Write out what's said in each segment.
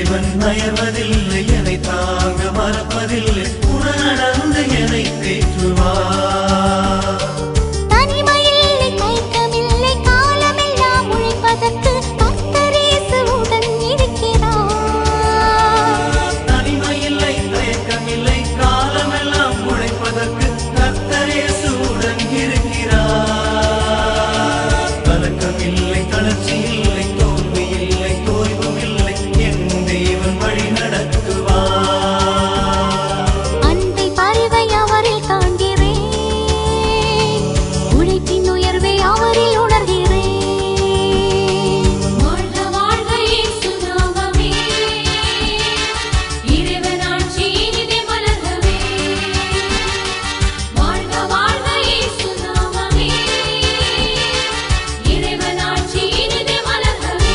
இறைவன் அயர்வதில்லை என்னை தாங்க மறப்பதில்லை உடன் நடந்து என்னை தேற்றுவார் தனிமையில்லை தயக்கமில்லை காலமெல்லாம் உழைப்பதற்கு கர்த்தரேசு உடன் இருக்கிறார் தனிமையில்லை தயக்கமில்லை காலமெல்லாம் உழைப்பதற்கு கர்த்தரேசுடன் இருக்கிறார் கலக்கமில்லை தளர்ச்சி இல்லை தோல்வி இல்லை தோய்வும் இல்லை என் தேவன் வழி நடத்துவார் அன்பை பரிவை அவரில் காண்கிறேன் உழைப்பின் உயர்வை அவரில் உணர்கிறேன் வாழ்க வாழ்க இயேசு நாமமே இறைவன் ஆட்சி இனிதே மலர்கவே வாழ்க வாழ்க இயேசு நாமமே இறைவன் ஆட்சி இனிதே மலர்கவே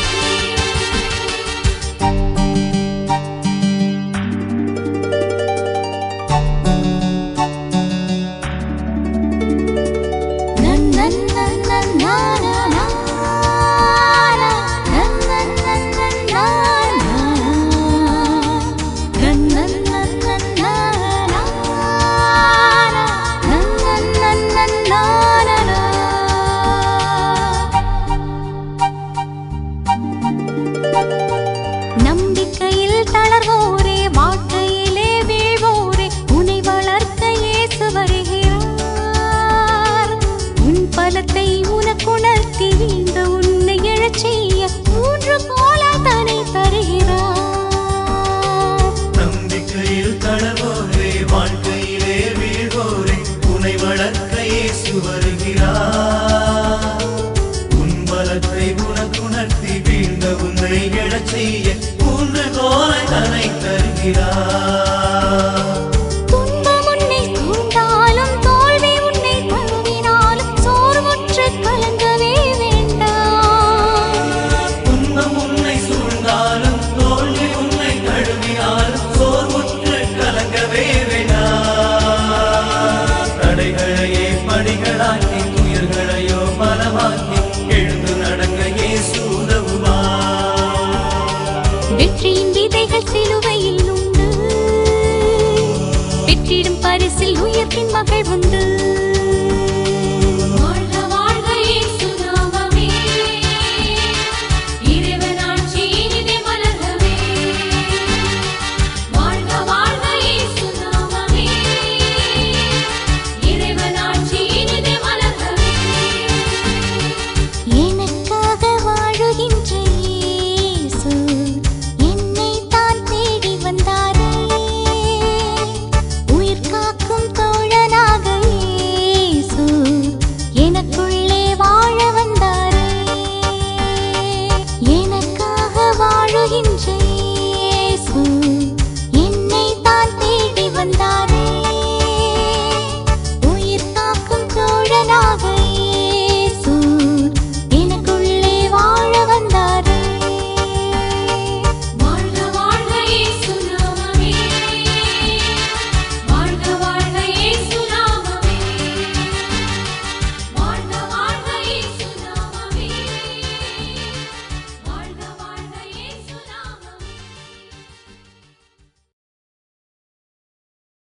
நன் நன் நன் நன் நா நா நா நா. நன் நன் நன் நன் நா நா. நன் நன் நன் நன் நா நா நா. நன் நன் நன் நன் நா நா நா. நம்பிக்கையில் தளர்வோரே வாழ்க்கையிலே வீழ்வோரே உன்னை வளர்க்க இயேசு வருகிறார் உன் பலத்தை உனக்குணர்த்தி வீழ்ந்த உன்னை எழச் செய்ய மூன்று கோலா தனை தருகிறார் நம்பிக்கையில் தளர்வோரே வாழ்க்கையிலே வீழ்வோரே உனை வளர்க்க இயேசு வருகிறார் உன் பலத்தை உனக்குணர்த்தி வீழ்ந்த உன்னை எழச் செய்ய மூன்று கோலை தனை தருகிறார் துன்பம் உன்னை சூழ்ந்தாலும் தோல்வி உன்னை தழுவினாலும் சோர்வுற்று கலங்கவே வேண்டாம் துன்பம் உன்னை சூழ்ந்தாலும் தோல்வி உன்னை தழுவினாலும் சோர்வுற்று கலங்கவே வேண்டாம் தடைகளையே படிகளாக்கி துயர்களையோ பலமாக்கி எழுந்து நடக்க இயேசு உதவுவார் வெற்றியின் விதைகள் சிலுவையில் உண்டு பெற்றிடும் பரிசில் உயர்த்தின் மகள் உண்டு